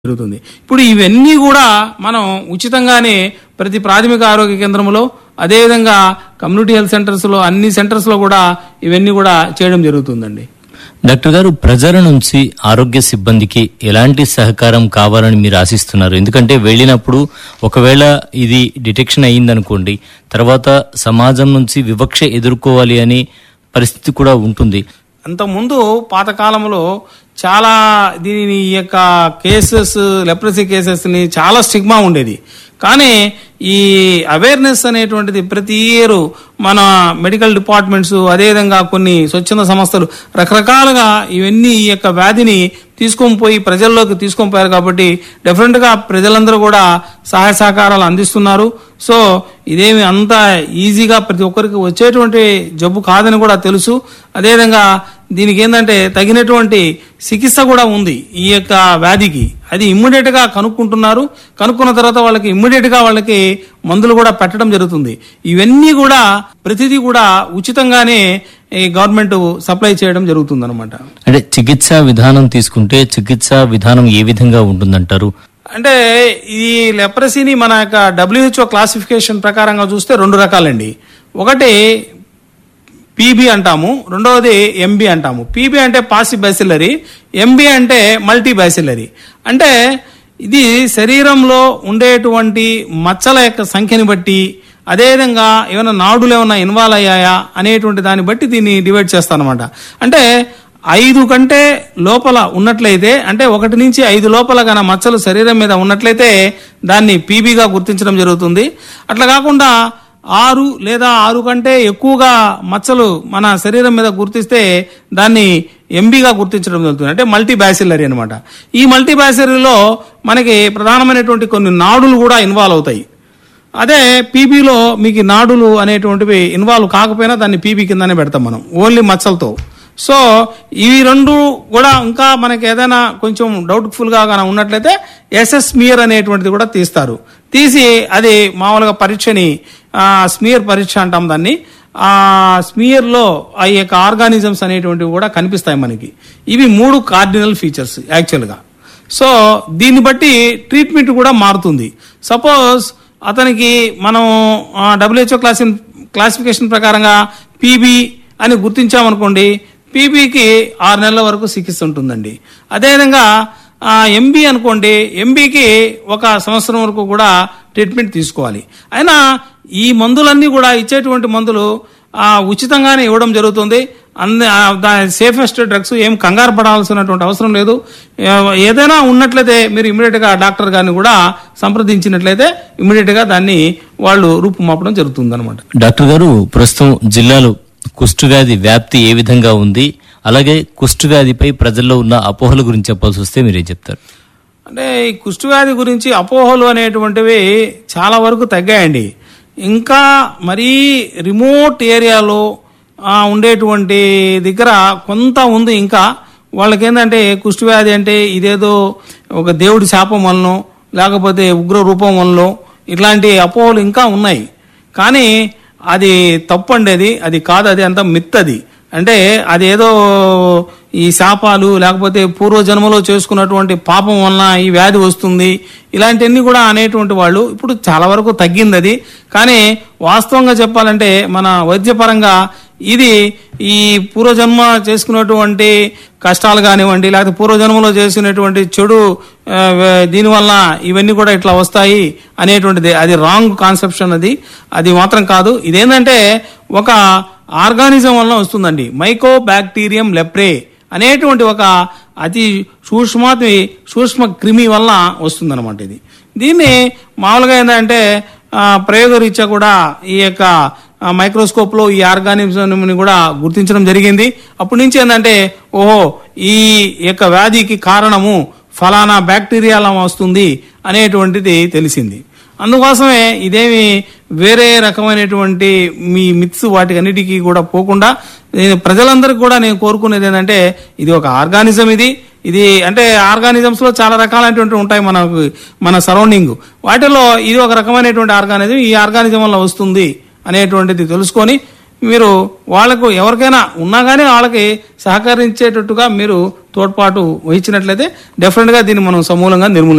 జరుగుతుంది ఇప్పుడు ఇవన్నీ కూడా మనం ఉచితంగానే ప్రతి ప్రాథమిక ఆరోగ్య కేంద్రంలో అదేవిధంగా కమ్యూనిటీ హెల్త్ సెంటర్స్ లో అన్ని సెంటర్స్ లో కూడా ఇవన్నీ కూడా చేయడం జరుగుతుందండి డాక్టర్ గారు ప్రజల నుంచి ఆరోగ్య సిబ్బందికి ఎలాంటి సహకారం కావాలని మీరు ఆశిస్తున్నారు ఎందుకంటే వెళ్ళినప్పుడు ఒకవేళ ఇది డిటెక్షన్ అయ్యిందనుకోండి తర్వాత సమాజం నుంచి వివక్ష ఎదుర్కోవాలి అనే పరిస్థితి కూడా ఉంటుంది అంతకుముందు పాతకాలంలో చాలా దీని ఈ యొక్క కేసెస్ లెప్రసీ కేసెస్ ని చాలా స్టిగ్మా ఉండేది కానీ ఈ అవేర్నెస్ అనేటువంటిది ప్రతి ఇయర్ మన మెడికల్ డిపార్ట్మెంట్స్ అదేవిధంగా కొన్ని స్వచ్ఛంద సంస్థలు రకరకాలుగా ఇవన్నీ ఈ యొక్క వ్యాధిని తీసుకొని పోయి ప్రజల్లోకి తీసుకొని పోయారు కాబట్టి డెఫినెట్ గా ప్రజలందరూ కూడా సహాయ సహకారాలు అందిస్తున్నారు సో ఇదేమి అంత ఈజీగా ప్రతి ఒక్కరికి వచ్చేటువంటి జబ్బు కాదని కూడా తెలుసు అదేవిధంగా దీనికి ఏంటంటే తగినటువంటి చికిత్స కూడా ఉంది ఈ యొక్క వ్యాధికి అది ఇమ్మీడియట్ గా కనుక్కుంటున్నారు కనుక్కున్న తర్వాత వాళ్ళకి ఇమ్మీడియట్ గా వాళ్ళకి మందులు కూడా పెట్టడం జరుగుతుంది ఇవన్నీ కూడా ప్రతిదీ కూడా ఉచితంగానే ఈ గవర్నమెంట్ సప్లై చేయడం జరుగుతుంది అనమాట అంటే చికిత్సా విధానం తీసుకుంటే చికిత్సా విధానం ఏ విధంగా ఉంటుందంటారు అంటే ఈ లెప్రసీని మన యొక్క డబ్ల్యూహెచ్ఓ క్లాసిఫికేషన్ ప్రకారంగా చూస్తే రెండు రకాలండి ఒకటి పీబీ అంటాము రెండవది ఎంబీ అంటాము పీబీ అంటే పాసి బ్యాసిలరీ ఎంబీ అంటే మల్టీ బ్యాసిలరీ అంటే ఇది శరీరంలో ఉండేటువంటి మచ్చల యొక్క సంఖ్యని బట్టి అదేవిధంగా ఏమైనా నాడులు ఏమైనా ఇన్వాల్వ్ అయ్యాయా అనేటువంటి దాన్ని బట్టి దీన్ని డివైడ్ చేస్తానమాట అంటే ఐదు కంటే లోపల ఉన్నట్లయితే అంటే ఒకటి నుంచి ఐదు లోపల గన మచ్చలు శరీరం మీద ఉన్నట్లయితే దాన్ని పీబీగా గుర్తించడం జరుగుతుంది అట్లా కాకుండా ఆరు లేదా ఆరు కంటే ఎక్కువగా మచ్చలు మన శరీరం మీద గుర్తిస్తే దాన్ని ఎంబీగా గుర్తించడం జరుగుతుంది అంటే మల్టీ బ్యాసిలరీ అనమాట ఈ మల్టీ బ్యాసిలరీలో మనకి ప్రధానమైనటువంటి కొన్ని నాడులు కూడా ఇన్వాల్వ్ అవుతాయి అదే పీబీలో మీకు ఈ నాడులు అనేటువంటివి ఇన్వాల్వ్ కాకపోయినా దాన్ని పీబీ కిందనే పెడతాం మనం ఓన్లీ మచ్చలతో సో ఇవి రెండు కూడా ఇంకా మనకి ఏదైనా కొంచెం డౌట్ఫుల్ గా గాన ఉన్నట్లయితే ఎస్ఎస్ స్మియర్ అనేటువంటిది కూడా తీస్తారు తీసి అది మామూలుగా పరీక్షని ఆ, స్మియర్ పరీక్ష అంటాం దాన్ని ఆ స్మియర్ లో ఆ యొక్క ఆర్గానిజమ్స్ అనేటువంటివి కూడా కనిపిస్తాయి మనకి ఇవి మూడు కార్డినల్ ఫీచర్స్ యాక్చువల్ గా సో దీన్ని బట్టి ట్రీట్మెంట్ కూడా మారుతుంది సపోజ్ అతనికి మనం డబ్ల్యూహెచ్ఓ క్లాసి క్లాసిఫికేషన్ ప్రకారంగా పీబీ అని గుర్తించామనుకోండి పీబీకి ఆరు నెలల వరకు చికిత్స ఉంటుందండి అదేవిధంగా ఎంబీ అనుకోండి ఎంబీకి ఒక సంవత్సరం వరకు కూడా ట్రీట్మెంట్ తీసుకోవాలి అయినా ఈ మందులన్నీ కూడా ఇచ్చేటువంటి మందులు ఆ, ఉచితంగానే ఇవ్వడం జరుగుతుంది అంద సేఫెస్ట్ డ్రగ్స్ ఏం కంగారు పడాల్సినటువంటి అవసరం లేదు ఏ- ఏదైనా ఉన్నట్లయితే మీరు ఇమీడియట్ గా డాక్టర్ గారిని కూడా సంప్రదించినట్లయితే ఇమీడియట్ గా దాన్ని వాళ్ళు రూపుమాపడం జరుగుతుంది అనమాట డాక్టర్ గారు ప్రస్తుతం జిల్లాలో కుష్ఠవ్యాధి వ్యాప్తి ఏ విధంగా ఉంది అలాగే కుష్ఠవ్యాధిపై ప్రజల్లో ఉన్న అపోహల గురించి చెప్పాల్సి వస్తే మీరేం చెప్తారు అంటే ఈ కుష్ఠవ్యాధి గురించి అపోహలు అనేటువంటివి చాలా వరకు తగ్గాయండి ఇంకా మరీ రిమోట్ ఏరియాలో ఆ, ఉండేటువంటి దగ్గర కొంత ఉంది ఇంకా వాళ్ళకి ఏంటంటే కుష్ఠవ్యాధి అంటే ఇదేదో ఒక దేవుడి శాపం వలనో లేకపోతే ఉగ్ర రూపం వలనో ఇట్లాంటి అపోహలు ఇంకా ఉన్నాయి కానీ అది తప్పండి అది అది కాదు అది అంత మిత్ అది అంటే అదేదో ఈ శాపాలు లేకపోతే పూర్వజన్మలో చేసుకున్నటువంటి పాపం వలన ఈ వ్యాధి వస్తుంది ఇలాంటివన్నీ కూడా అనేటువంటి వాళ్ళు ఇప్పుడు చాలా వరకు తగ్గింది అది కానీ వాస్తవంగా చెప్పాలంటే మన వైద్యపరంగా ఇది ఈ పూర్వజన్మ చేసుకున్నటువంటి కష్టాలు కానివ్వండి లేకపోతే పూర్వజన్మలో చేసినటువంటి చెడు ఆ, వే- దీనివల్ల ఇవన్నీ కూడా ఇట్లా వస్తాయి అనేటువంటిది అది రాంగ్ కాన్సెప్షన్ అది అది మాత్రం కాదు ఇదేంటంటే ఒక ఆర్గానిజం వలన వస్తుందండి మైకో బ్యాక్టీరియం లెప్రే అనేటువంటి ఒక అతి సూక్ష్మాతి సూక్ష్మ క్రిమి వలన వస్తుందన్నమాట ఇది దీన్ని మామూలుగా ఏంటంటే ఆ, ప్రయోగరీత్యా కూడా ఈ యొక్క మైక్రోస్కోప్ లో ఈ ఆర్గానిజం కూడా గుర్తించడం జరిగింది అప్పటి నుంచి ఏంటంటే ఓహో ఈ యొక్క వ్యాధికి కారణము ఫలానా బ్యాక్టీరియాల వస్తుంది అనేటువంటిది తెలిసింది అందుకోసమే ఇదేమి వేరే రకమైనటువంటి మీ మిత్స్ వాటి అన్నిటికీ కూడా పోకుండా నేను ప్రజలందరికీ కూడా నేను కోరుకునేది ఏంటంటే ఇది ఒక ఆర్గానిజం ఇది ఇది అంటే ఆర్గానిజమ్స్ లో చాలా రకాలైనటువంటి ఉంటాయి మనకు మన సరౌండింగ్ వాటిలో ఇది ఒక రకమైనటువంటి ఆర్గానిజం ఈ ఆర్గానిజం వల్ల వస్తుంది అనేటువంటిది తెలుసుకొని మీరు వాళ్ళకు ఎవరికైనా ఉన్నా కానీ వాళ్ళకి సహకరించేటట్టుగా మీరు తోడ్పాటు వహించినట్లయితే డెఫినెట్ గా దీన్ని మనం సమూలంగా నిర్మూలి